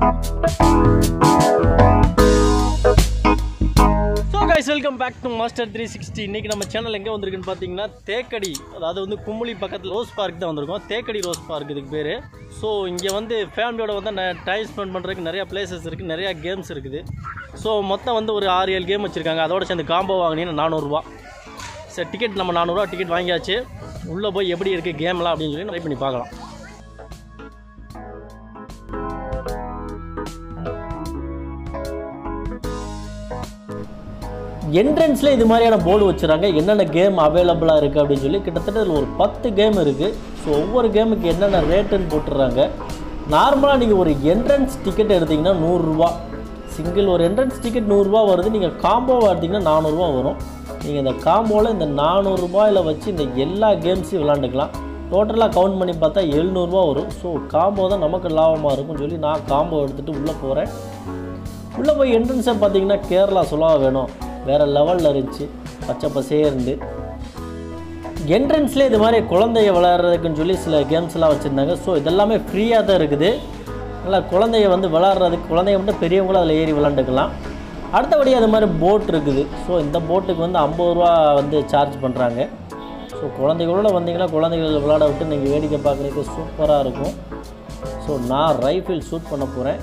so guys welcome back to Master three sixty இன்றைக்கி நம்ம channel எங்கே வந்திருக்குன்னு பார்த்தீங்கன்னா தேக்கடி அதாவது வந்து குமுளி பக்கத்தில் ரோஸ் பார்க் தான் வந்திருக்கோம் தேக்கடி ரோஸ் பார்க் இதுக்கு பேர் ஸோ இங்கே வந்து ஃபேமிலியோட வந்து டைம் ஸ்பெண்ட் பண்ணுறதுக்கு நிறையா பிளேசஸ் இருக்குது நிறையா கேம்ஸ் இருக்குது ஸோ மொத்தம் வந்து ஒரு ஆறு ஏழு கேம் வச்சுருக்காங்க அதோட சேர்ந்து காம்போ வாங்கினீங்கன்னா நானூறுரூவா சரி டிக்கெட் நம்ம நானூறுரூவா டிக்கெட் வாங்கியாச்சு உள்ளே போய் எப்படி இருக்குது கேம்லாம் அப்படின்னு சொல்லி ட்ரை பண்ணி பார்க்கலாம் என்ட்ரன்ஸில் இது மாதிரியான போர்டு வச்சுறாங்க என்னென்ன கேம் அவைலபிளாக இருக்குது அப்படின்னு சொல்லி கிட்டத்தட்ட இதில் ஒரு பத்து கேம் இருக்குது ஸோ ஒவ்வொரு கேமுக்கு என்னென்ன ரேட்டுன்னு போட்டுடுறாங்க நார்மலாக நீங்கள் ஒரு என்ட்ரன்ஸ் டிக்கெட் எடுத்திங்கன்னா நூறுரூவா சிங்கிள் ஒரு என்ட்ரன்ஸ் டிக்கெட் நூறுரூவா வருது நீங்கள் காம்போவாக எடுத்திங்கன்னா நானூறுரூவா வரும் நீங்கள் இந்த காம்போவில் இந்த நானூறுரூபாயில் வச்சு இந்த எல்லா கேம்ஸையும் விளாண்டுக்கலாம் டோட்டலாக கவுண்ட் பண்ணி பார்த்தா எழுநூறுபா வரும் ஸோ காம்போ தான் நமக்கு லாபமாக இருக்கும்னு சொல்லி நான் காம்போ எடுத்துகிட்டு உள்ளே போகிறேன் உள்ளே போய் என்ட்ரன்ஸை பார்த்தீங்கன்னா கேரளா சுலாவா வேணும் வேறு லெவலில் இருந்துச்சு பச்சை பசேர்ந்து என்ட்ரன்ஸ்லேயே இது மாதிரி குழந்தைய விளையாடுறதுக்குன்னு சொல்லி சில கேம்ஸ்லாம் வச்சுருந்தாங்க ஸோ இதெல்லாமே ஃப்ரீயாக தான் இருக்குது நல்லா குழந்தைய வந்து விளாட்றதுக்கு குழந்தைய மட்டும் பெரியவங்களும் அதில் ஏறி விளாண்டுக்கலாம் அடுத்தபடி அது மாதிரி போட் இருக்குது ஸோ இந்த போட்டுக்கு வந்து ஐம்பது ரூபா வந்து சார்ஜ் பண்ணுறாங்க ஸோ குழந்தைகளோட வந்தீங்கன்னா குழந்தைகள் விளையாட விட்டு நீங்கள் வேடிக்கை பார்க்குறதுக்கு சூப்பராக இருக்கும் ஸோ நான் ரைஃபிள் ஷூட் பண்ண போகிறேன்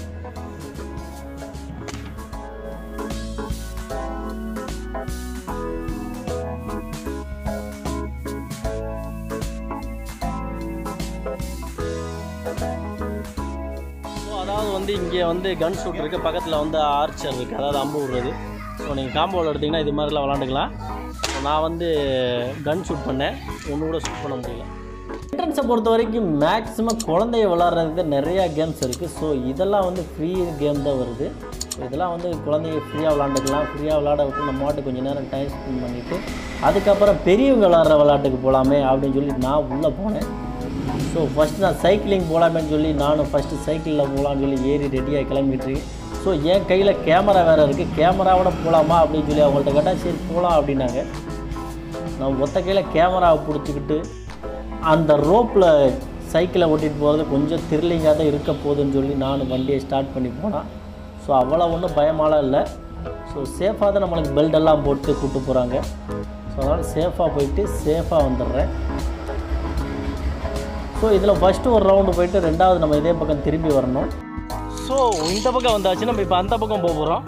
ஸோ அதாவது வந்து இங்கே வந்து கன் ஷூட் இருக்குது பக்கத்தில் வந்து ஆர்ச்சர் இருக்குது அதாவது அம்பு விடுறது ஸோ நீங்கள் காம்பவுண்ட் எடுத்திங்கன்னா இது மாதிரிலாம் விளாண்டுக்கலாம் ஸோ நான் வந்து கன் ஷூட் பண்ணேன் ஒன்று கூட ஷூட் பண்ண முடியல என்ட்ரன்ஸை பொறுத்த வரைக்கும் மேக்ஸிமம் குழந்தைய விளாட்றதுக்கு நிறையா கேம்ஸ் இருக்குது ஸோ இதெல்லாம் வந்து ஃப்ரீ கேம் தான் வருது ஸோ இதெல்லாம் வந்து குழந்தைங்க ஃப்ரீயாக விளாண்டுக்கலாம் ஃப்ரீயாக விளாட விட்டு நம்ம மாட்டு கொஞ்சம் நேரம் டைம் ஸ்பெண்ட் பண்ணிவிட்டு அதுக்கப்புறம் பெரியவங்க விளாட்ற விளாட்டுக்கு போகலாமே அப்படின்னு சொல்லி நான் உள்ளே போனேன் ஸோ ஃபஸ்ட்டு நான் சைக்கிளிங் போகலாமேன்னு சொல்லி நானும் ஃபஸ்ட்டு சைக்கிளில் போகலான்னு சொல்லி ஏறி ரெடியாக கிளம்பிட்டு ஸோ என் கையில் கேமரா வேறு இருக்குது கேமராவோட போகலாமா அப்படின்னு சொல்லி அவங்கள்ட்ட கேட்டால் சரி போகலாம் அப்படின்னாங்க நான் ஒத்த கையில் கேமராவை பிடிச்சிக்கிட்டு அந்த ரோப்பில் சைக்கிளை ஓட்டிகிட்டு போகிறது கொஞ்சம் த்ரில்லிங்காக தான் இருக்க போகுதுன்னு சொல்லி நான் வண்டியை ஸ்டார்ட் பண்ணி போனேன் ஸோ அவ்வளோ ஒன்றும் பயமாலாம் இல்லை ஸோ சேஃபாக தான் நம்மளுக்கு பெல்ட் எல்லாம் போட்டு கூப்பிட்டு போகிறாங்க ஸோ அதனால் சேஃபாக போயிட்டு சேஃபாக வந்துடுறேன் ஸோ இதில் ஃபஸ்ட்டு ஒரு ரவுண்டு போயிட்டு ரெண்டாவது நம்ம இதே பக்கம் திரும்பி வரணும் ஸோ இந்த பக்கம் வந்தாச்சு நம்ம இப்போ அந்த பக்கம் போக போகிறோம்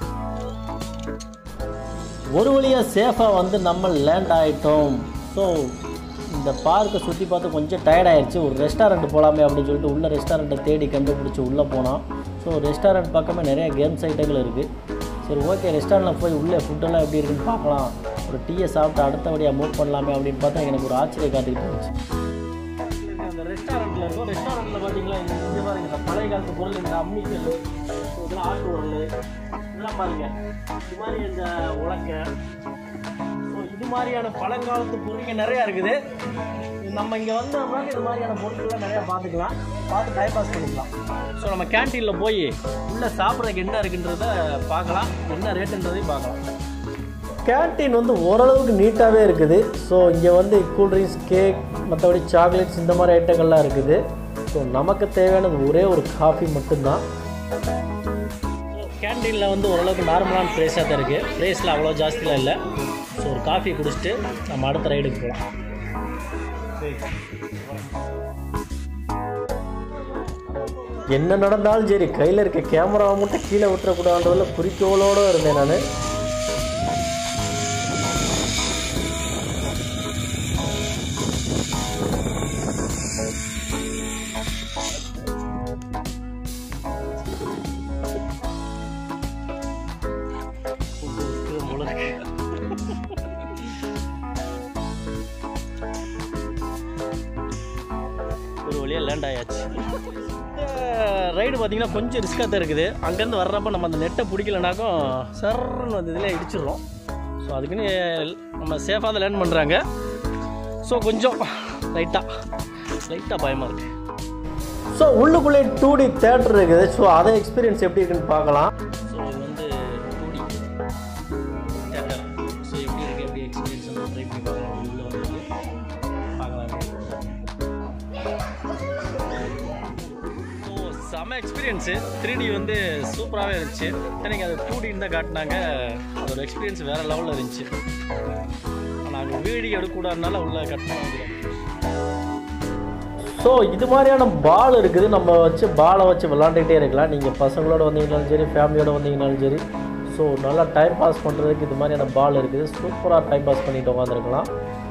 ஒரு வழியாக சேஃபாக வந்து நம்ம லேண்ட் ஆகிட்டோம் ஸோ இந்த பார்க்கை சுற்றி பார்த்து கொஞ்சம் tired ஆயிடுச்சு ஒரு ரெஸ்டாரண்ட் போகலாமே அப்படின்னு சொல்லிட்டு உள்ள ரெஸ்டாரண்ட்டை தேடி கண்டுபிடிச்சி உள்ளே போனோம் ஸோ ரெஸ்டாரண்ட் பக்கமே நிறைய கேம்ஸ் ஐட்டங்கள் இருக்குது சரி ஓகே ரெஸ்டாரண்ட்டில் போய் உள்ளே ஃபுட்டெல்லாம் எப்படி இருக்குன்னு பார்க்கலாம் ஒரு டீயை சாப்பிட்டு அடுத்தபடியாக மூவ் பண்ணலாமே அப்படின்னு பார்த்தா எனக்கு ஒரு ஆச்சரியம் காத்துக்கிட்டு இருந்துச்சு அந்த ரெஸ்டாரண்ட்டில் இருக்கும் ரெஸ்டாரண்ட்டில் பார்த்தீங்களா இந்த இங்கே பாருங்க இந்த பழைய காலத்து பொருள் இந்த அம்மிக்கல் இதெல்லாம் ஆட்டு உரல் இதெல்லாம் பாருங்க இது மாதிரி இந்த உலக்கை ஸோ இது மாதிரியான பழங்காலத்து பொருட்கள் நிறையா இருக்குது நம்ம இங்கே வந்தோம்னா இது மாதிரியான பொருட்கள்லாம் நிறையா பார்த்துக்கலாம் பார்த்து டைம் பாஸ் பண்ணிக்கலாம் ஸோ நம்ம கேன்டீனில் போய் உள்ளே சாப்பிட்றதுக்கு என்ன இருக்குன்றத பார்க்கலாம் என்ன ரேட்டுன்றதையும் பார்க்கலாம் கேன்டீன் வந்து ஓரளவுக்கு நீட்டாகவே இருக்குது ஸோ இங்கே வந்து கூல்ட்ரிங்க்ஸ் கேக் மற்றபடி சாக்லேட்ஸ் இந்த மாதிரி ஐட்டங்கள்லாம் இருக்குது ஸோ நமக்கு தேவையானது ஒரே ஒரு காஃபி மட்டும்தான் கேன்டீனில் வந்து ஓரளவுக்கு நார்மலான ப்ரைஸாக தான் இருக்குது ப்ரைஸில் அவ்வளோ ஜாஸ்திலாம் இல்லை ஸோ ஒரு காஃபி குடிச்சிட்டு நம்ம அடுத்த ரைடுக்கு போகலாம் என்ன நடந்தாலும் சரி கையில் இருக்க கேமராவை மட்டும் கீழே விட்டுறக்கூடாதுன்றதுல குறிக்கோளோடு இருந்தேன் நான் ஒரு வழியாக லேண்ட் ஆயாச்சு ரைடு பார்த்தீங்கன்னா கொஞ்சம் ரிஸ்க்காக தான் இருக்குது அங்கேருந்து வர்றப்ப நம்ம அந்த நெட்டை பிடிக்கலனாக்கும் சர்ன்னு வந்து இதில் இடிச்சிடுறோம் ஸோ அதுக்குன்னு நம்ம சேஃபாக தான் லேண்ட் பண்ணுறாங்க ஸோ கொஞ்சம் லைட்டாக லைட்டாக பயமாக இருக்குது ஸோ உள்ளுக்குள்ளே டூ டி தேட்டர் இருக்குது ஸோ அதை எக்ஸ்பீரியன்ஸ் எப்படி இருக்குன்னு பார்க்கலாம் ஸோ இது வந்து டூ டி தேட்டர் ஸோ எப்படி இருக்குது எப்படி எக்ஸ்பீரியன்ஸ் ட்ரை பண்ணி பார்க்கலாம் உள்ள வந்து பார்க்கலாம் ஸோ செம எக்ஸ்பீரியன்ஸு த்ரீ டி வந்து சூப்பராகவே இருந்துச்சு எனக்கு அது டூ டின்னு தான் காட்டினாங்க அதோட எக்ஸ்பீரியன்ஸ் வேறு லெவலில் இருந்துச்சு நாங்கள் வீடியோ எடுக்கக்கூடாதுனால உள்ள கட் பண்ண முடியல ஸோ இது மாதிரியான பால் இருக்குது நம்ம வச்சு பாலை வச்சு விளாண்டுக்கிட்டே இருக்கலாம் நீங்கள் பசங்களோட வந்தீங்கனாலும் சரி ஃபேமிலியோட வந்தீங்கனாலும் சரி ஸோ நல்லா டைம் பாஸ் பண்ணுறதுக்கு இது மாதிரியான பால் இருக்குது சூப்பராக டைம் பாஸ் பண்ணிட்டு உட்காந்துருக்கலாம்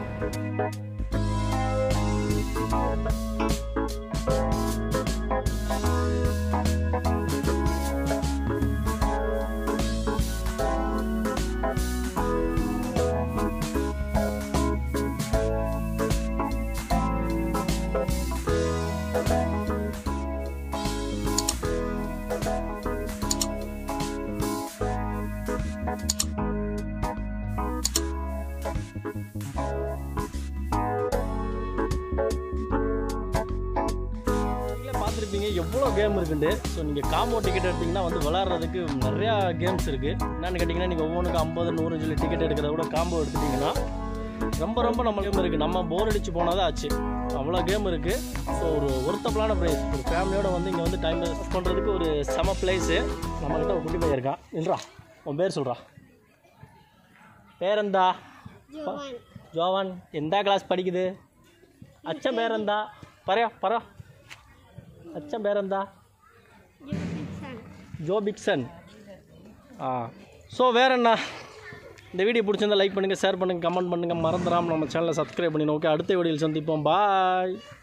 நீங்களே பார்த்துருப்பீங்க எவ்வளோ கேம் இருக்குண்டு ஸோ நீங்கள் காம்போ டிக்கெட் எடுத்தீங்கன்னா வந்து விளாட்றதுக்கு நிறையா கேம்ஸ் இருக்குது என்னென்னு கேட்டிங்கன்னா நீங்கள் ஒவ்வொன்றுக்கு ஐம்பது நூறு சொல்லி டிக்கெட் எடுக்கிறத விட காம்போ எடுத்துட்டிங்கன்னா ரொம்ப ரொம்ப நம்ம கேம் இருக்குது நம்ம போர் அடிச்சு போனால் ஆச்சு அவ்வளோ கேம் இருக்குது ஸோ ஒரு ஒருத்தப்பலான ப்ரைஸ் ஒரு ஃபேமிலியோட வந்து இங்கே வந்து டைம் பாஸ் பண்ணுறதுக்கு ஒரு செம பிளேஸு நம்மக்கிட்ட ஒரு குட்டி பையன் இருக்கான் இல்லைடா உன் பேர் சொல்கிறா பேரெந்தா ஜோவான் எந்த கிளாஸ் படிக்குது அச்சன் பேரெந்தா பரையா பரா அச்சன் பேரெந்தா ஜோ பிக்சன் ஆ ஸோ வேற என்ன இந்த வீடியோ பிடிச்சிருந்தா லைக் பண்ணுங்கள் ஷேர் பண்ணுங்கள் கமெண்ட் பண்ணுங்கள் மறந்துடாமல் நம்ம சேனலை சப்ஸ்கிரைப் பண்ணிடுங்க ஓகே அடுத்த வீடியோவில் சந்திப்போம் பாய்